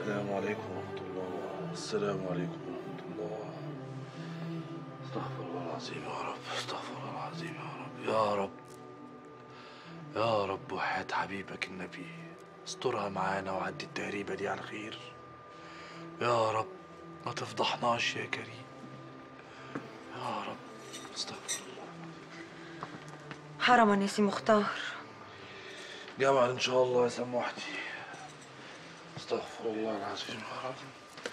السلام عليكم ورحمة الله السلام عليكم ورحمة الله استغفر الله العظيم يا رب استغفر الله العظيم يا رب يا رب يا رب وحياة حبيبك النبي استرها معانا وعدي التهريبة دي على خير يا رب ما تفضحناش يا كريم يا رب استغفر الله حرما يا سي مختار جمال ان شاء الله يا سموحتي استغفر الله العظيم يا رب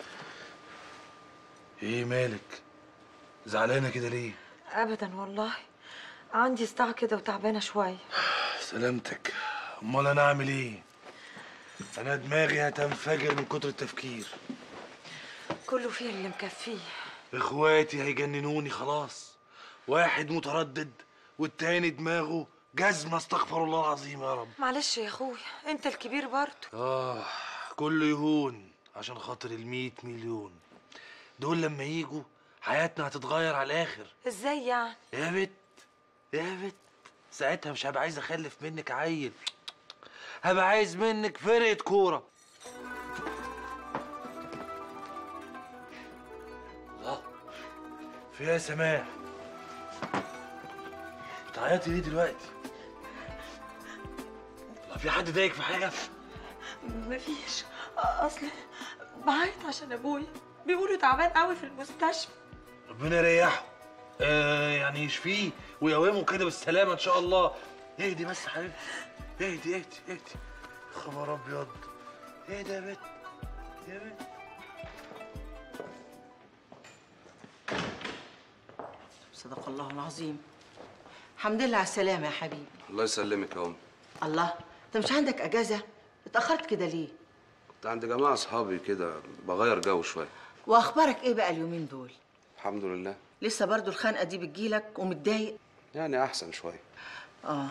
ايه مالك زعلانه كده ليه ابدا والله عندي صداع كده وتعبانه شويه سلامتك امال انا اعمل ايه انا دماغي هتنفجر من كتر التفكير كله فيه اللي مكفيه اخواتي هيجننوني خلاص واحد متردد والتاني دماغه جزمه استغفر الله العظيم يا رب معلش يا اخويا انت الكبير برضه آه كله يهون عشان خاطر المية مليون دول لما يجوا حياتنا هتتغير على الآخر ازاي يعني يا بت يا بت ساعتها مش هبقى عايز أخلف منك عيل هبقى عايز منك فرقة كورة الله في إيه يا سماح بتعيطي ليه دلوقتي؟ الله في حد ضايقك في حاجة؟ مفيش اصل بعيط عشان ابويا بيقولوا تعبان قوي في المستشفى ربنا يريحه آه يعني يشفيه ويقومه كده بالسلامة إن شاء الله اهدي بس يا حبيبتي اهدي اهدي اهدي خبر أبيض اهدي يا بت يا بت صدق الله العظيم الحمد لله على السلامة يا حبيبي الله يسلمك يا أم الله انت مش عندك اجازة اتأخرت كده ليه كنت عند جماعة أصحابي كده بغير جو شوية واخبارك ايه بقى اليومين دول الحمد لله لسه برضو الخنقة دي بتجيلك ومتضايق يعني أحسن شوية اه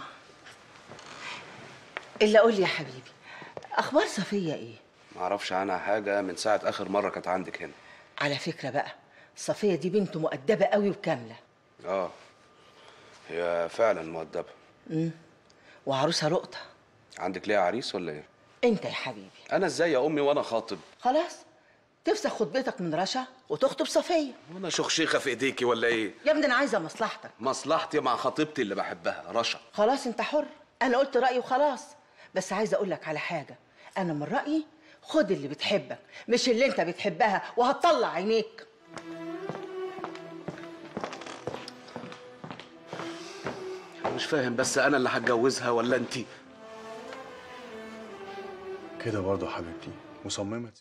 الا قول لي يا حبيبي اخبار صفية ايه معرفش عنها حاجة من ساعة آخر مرة كانت عندك هنا على فكرة بقى صفية دي بنت مؤدبة قوي وكاملة آه هي فعلا مؤدبة وعروسها لقطة عندك ليها عريس ولا إيه؟ انت يا حبيبي أنا إزاي يا أمي وأنا خاطب؟ خلاص تفسخ خطبتك من رشا وتخطب صفية وأنا شخشيخة في إيديكي ولا إيه؟ يا ابني انا عايزة مصلحتك مصلحتي مع خطيبتي اللي بحبها رشا خلاص انت حر انا قلت رايي وخلاص بس عايزه اقول لك على حاجه انا من رايي خد اللي بتحبك مش اللي انت بتحبها وهتطلع عينيك مش فاهم بس أنا اللي هتجوزها ولا أنتي؟ كده برضه حبيبتي مصممة